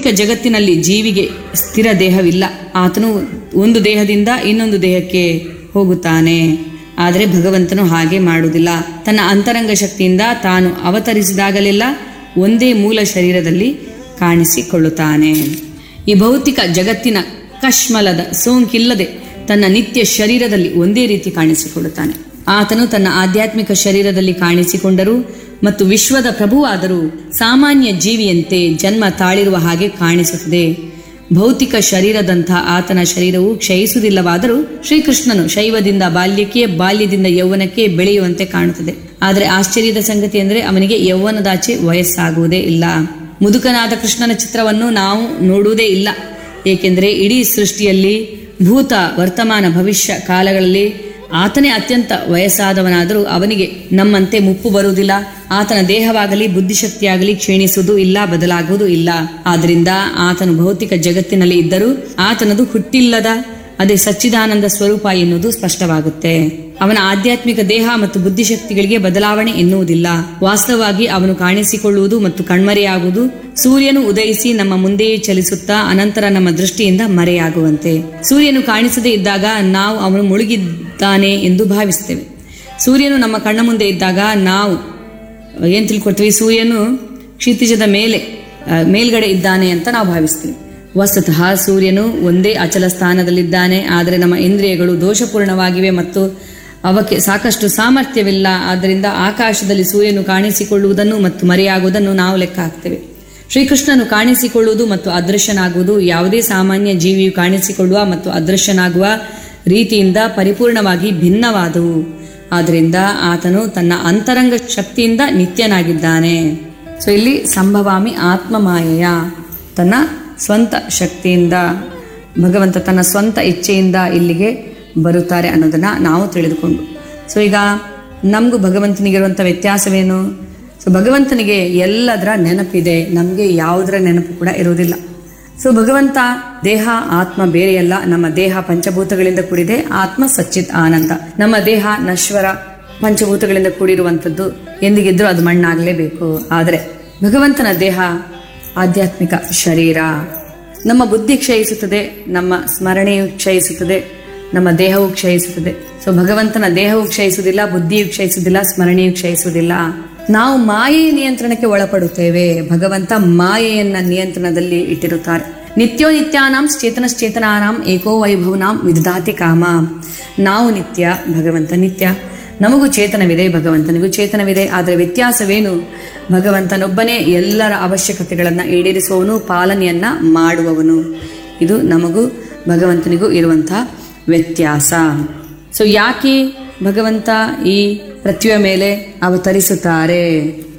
ಜಗತ್ತಿನಲ್ಲಿ ಜೀವಿಗೆ ಸ್ಥಿರ ದೇಹವಿಲ್ಲ ಆತನು ಒಂದು ದೇಹದಿಂದ ಇನ್ನೊಂದು ದೇಹಕ್ಕೆ ಹೋಗುತ್ತಾನೆ ಆದರೆ ಭಗವಂತನು ಹಾಗೆ ಮಾಡುವುದಿಲ್ಲ ತನ್ನ ಅಂತರಂಗ ಶಕ್ತಿಯಿಂದ ತಾನು ಅವತರಿಸಿದಾಗಲೆಲ್ಲ ಒಂದೇ ಮೂಲ ಶರೀರದಲ್ಲಿ ಕಾಣಿಸಿಕೊಳ್ಳುತ್ತಾನೆ ಈ ಭೌತಿಕ ಜಗತ್ತಿನ ಕಶ್ಮಲದ ಸೋಂಕಿಲ್ಲದೆ ತನ್ನ ನಿತ್ಯ ಶರೀರದಲ್ಲಿ ಒಂದೇ ರೀತಿ ಕಾಣಿಸಿಕೊಳ್ಳುತ್ತಾನೆ ಆತನು ತನ್ನ ಆಧ್ಯಾತ್ಮಿಕ ಶರೀರದಲ್ಲಿ ಕಾಣಿಸಿಕೊಂಡರೂ ಮತ್ತು ವಿಶ್ವದ ಪ್ರಭುವಾದರೂ ಸಾಮಾನ್ಯ ಜೀವಿಯಂತೆ ಜನ್ಮ ತಾಳಿರುವ ಹಾಗೆ ಕಾಣಿಸುತ್ತದೆ ಭೌತಿಕ ಶರೀರದಂಥ ಆತನ ಶರೀರವು ಕ್ಷಯಿಸುವುದಿಲ್ಲವಾದರೂ ಶ್ರೀಕೃಷ್ಣನು ಶೈವದಿಂದ ಬಾಲ್ಯಕ್ಕೆ ಬಾಲ್ಯದಿಂದ ಯೌವನಕ್ಕೆ ಬೆಳೆಯುವಂತೆ ಕಾಣುತ್ತದೆ ಆದರೆ ಆಶ್ಚರ್ಯದ ಸಂಗತಿ ಅಂದರೆ ಅವನಿಗೆ ಯೌವನದಾಚೆ ವಯಸ್ಸಾಗುವುದೇ ಇಲ್ಲ ಮುದುಕನಾದ ಕೃಷ್ಣನ ಚಿತ್ರವನ್ನು ನಾವು ನೋಡುವುದೇ ಇಲ್ಲ ಏಕೆಂದರೆ ಇಡೀ ಸೃಷ್ಟಿಯಲ್ಲಿ ಭೂತ ವರ್ತಮಾನ ಭವಿಷ್ಯ ಕಾಲಗಳಲ್ಲಿ ಆತನೇ ಅತ್ಯಂತ ವಯಸ್ಸಾದವನಾದರೂ ಅವನಿಗೆ ನಮ್ಮಂತೆ ಮುಪ್ಪು ಬರುವುದಿಲ್ಲ ಆತನ ದೇಹವಾಗಲಿ ಬುದ್ಧಿಶಕ್ತಿಯಾಗಲಿ ಕ್ಷೀಣಿಸುವುದು ಇಲ್ಲ ಬದಲಾಗುವುದು ಇಲ್ಲ ಆದ್ರಿಂದ ಆತನು ಭೌತಿಕ ಜಗತ್ತಿನಲ್ಲಿ ಇದ್ದರೂ ಆತನದು ಹುಟ್ಟಿಲ್ಲದ ಅದೇ ಸಚ್ಚಿದಾನಂದ ಸ್ವರೂಪ ಎನ್ನುವುದು ಸ್ಪಷ್ಟವಾಗುತ್ತೆ ಅವನ ಆಧ್ಯಾತ್ಮಿಕ ದೇಹ ಮತ್ತು ಬುದ್ಧಿಶಕ್ತಿಗಳಿಗೆ ಬದಲಾವಣೆ ಎನ್ನುವುದಿಲ್ಲ ವಾಸ್ತವವಾಗಿ ಅವನು ಕಾಣಿಸಿಕೊಳ್ಳುವುದು ಮತ್ತು ಕಣ್ಮರೆಯಾಗುವುದು ಸೂರ್ಯನು ಉದಯಿಸಿ ನಮ್ಮ ಮುಂದೆಯೇ ಚಲಿಸುತ್ತಾ ಅನಂತರ ನಮ್ಮ ದೃಷ್ಟಿಯಿಂದ ಮರೆಯಾಗುವಂತೆ ಸೂರ್ಯನು ಕಾಣಿಸದೇ ಇದ್ದಾಗ ನಾವು ಅವನು ಮುಳುಗಿದ್ದಾನೆ ಎಂದು ಭಾವಿಸ್ತೇವೆ ಸೂರ್ಯನು ನಮ್ಮ ಕಣ್ಣ ಮುಂದೆ ಇದ್ದಾಗ ನಾವು ಏನು ತಿಳ್ಕೊಳ್ತೀವಿ ಸೂರ್ಯನು ಕ್ಷಿತಿಜದ ಮೇಲೆ ಆ, ಮೇಲ್ಗಡೆ ಇದ್ದಾನೆ ಅಂತ ನಾವು ಭಾವಿಸ್ತೀವಿ ವಸ್ತುತಃ ಸೂರ್ಯನು ಒಂದೇ ಅಚಲ ಸ್ಥಾನದಲ್ಲಿದ್ದಾನೆ ಆದರೆ ನಮ್ಮ ಇಂದ್ರಿಯಗಳು ದೋಷಪೂರ್ಣವಾಗಿವೆ ಮತ್ತು ಅವಕ್ಕೆ ಸಾಕಷ್ಟು ಸಾಮರ್ಥ್ಯವಿಲ್ಲ ಆದ್ದರಿಂದ ಆಕಾಶದಲ್ಲಿ ಸೂರ್ಯನು ಕಾಣಿಸಿಕೊಳ್ಳುವುದನ್ನು ಮತ್ತು ಮರೆಯಾಗುವುದನ್ನು ನಾವು ಲೆಕ್ಕ ಹಾಕ್ತೇವೆ ಶ್ರೀಕೃಷ್ಣನು ಕಾಣಿಸಿಕೊಳ್ಳುವುದು ಮತ್ತು ಅದೃಶ್ಯನಾಗುವುದು ಯಾವುದೇ ಸಾಮಾನ್ಯ ಜೀವಿಯು ಕಾಣಿಸಿಕೊಳ್ಳುವ ಮತ್ತು ಅದೃಶ್ಯನಾಗುವ ರೀತಿಯಿಂದ ಪರಿಪೂರ್ಣವಾಗಿ ಭಿನ್ನವಾದವು ಆದ್ದರಿಂದ ಆತನು ತನ್ನ ಅಂತರಂಗ ಶಕ್ತಿಯಿಂದ ನಿತ್ಯನಾಗಿದ್ದಾನೆ ಸೊ ಇಲ್ಲಿ ಸಂಭವಾಮಿ ಆತ್ಮಮಾಯೆಯ ತನ್ನ ಸ್ವಂತ ಶಕ್ತಿಯಿಂದ ಭಗವಂತ ತನ್ನ ಸ್ವಂತ ಇಚ್ಛೆಯಿಂದ ಇಲ್ಲಿಗೆ ಬರುತ್ತಾರೆ ಅನ್ನೋದನ್ನ ನಾವು ತಿಳಿದುಕೊಂಡು ಸೊ ಈಗ ನಮಗೂ ಭಗವಂತನಿಗಿರುವಂಥ ವ್ಯತ್ಯಾಸವೇನು ಸೊ ಭಗವಂತನಿಗೆ ಎಲ್ಲದರ ನೆನಪಿದೆ ನಮಗೆ ಯಾವುದರ ನೆನಪು ಕೂಡ ಇರುವುದಿಲ್ಲ ಸೊ ಭಗವಂತ ದೇಹ ಆತ್ಮ ಬೇರೆಯಲ್ಲ ನಮ್ಮ ದೇಹ ಪಂಚಭೂತಗಳಿಂದ ಕೂಡಿದೆ ಆತ್ಮ ಸಚ್ಚಿತ್ ಆನಂದ ನಮ್ಮ ದೇಹ ನಶ್ವರ ಪಂಚಭೂತಗಳಿಂದ ಕೂಡಿರುವಂಥದ್ದು ಎಂದಿಗಿದ್ರೂ ಅದು ಮಣ್ಣಾಗಲೇಬೇಕು ಆದರೆ ಭಗವಂತನ ದೇಹ ಆಧ್ಯಾತ್ಮಿಕ ಶರೀರ ನಮ್ಮ ಬುದ್ಧಿ ಕ್ಷಯಿಸುತ್ತದೆ ನಮ್ಮ ಸ್ಮರಣೆಯು ಕ್ಷಯಿಸುತ್ತದೆ ನಮ್ಮ ದೇಹವು ಕ್ಷಯಿಸುತ್ತದೆ ಸೊ ಭಗವಂತನ ದೇಹವು ಕ್ಷಯಿಸುವುದಿಲ್ಲ ಬುದ್ಧಿಯು ಕ್ಷಯಿಸುವುದಿಲ್ಲ ಸ್ಮರಣೆಯು ಕ್ಷಯಿಸುವುದಿಲ್ಲ ನಾವು ಮಾಯೆಯ ನಿಯಂತ್ರಣಕ್ಕೆ ಒಳಪಡುತ್ತೇವೆ ಭಗವಂತ ಮಾಯೆಯನ್ನ ನಿಯಂತ್ರಣದಲ್ಲಿ ಇಟ್ಟಿರುತ್ತಾರೆ ನಿತ್ಯೋ ನಿತ್ಯಾನಾಂ ಚೇತನಶ್ಚೇತನಾನಾಂ ಏಕೋ ವೈಭವನಾಂ ವಿಧಾತಿ ಕಾಮ ನಾವು ನಿತ್ಯ ಭಗವಂತ ನಿತ್ಯ ನಮಗೂ ಚೇತನವಿದೆ ಭಗವಂತನಿಗೂ ಚೇತನವಿದೆ ಆದರೆ ವ್ಯತ್ಯಾಸವೇನು ಭಗವಂತನೊಬ್ಬನೇ ಎಲ್ಲರ ಅವಶ್ಯಕತೆಗಳನ್ನು ಈಡೇರಿಸುವವನು ಪಾಲನೆಯನ್ನ ಮಾಡುವವನು ಇದು ನಮಗೂ ಭಗವಂತನಿಗೂ ಇರುವಂತಹ ವ್ಯತ್ಯಾಸ ಸೊ ಯಾಕೆ ಭಗವಂತ ಈ ಪೃಥ್ವಿಯ ಮೇಲೆ ಅವತರಿಸುತ್ತಾರೆ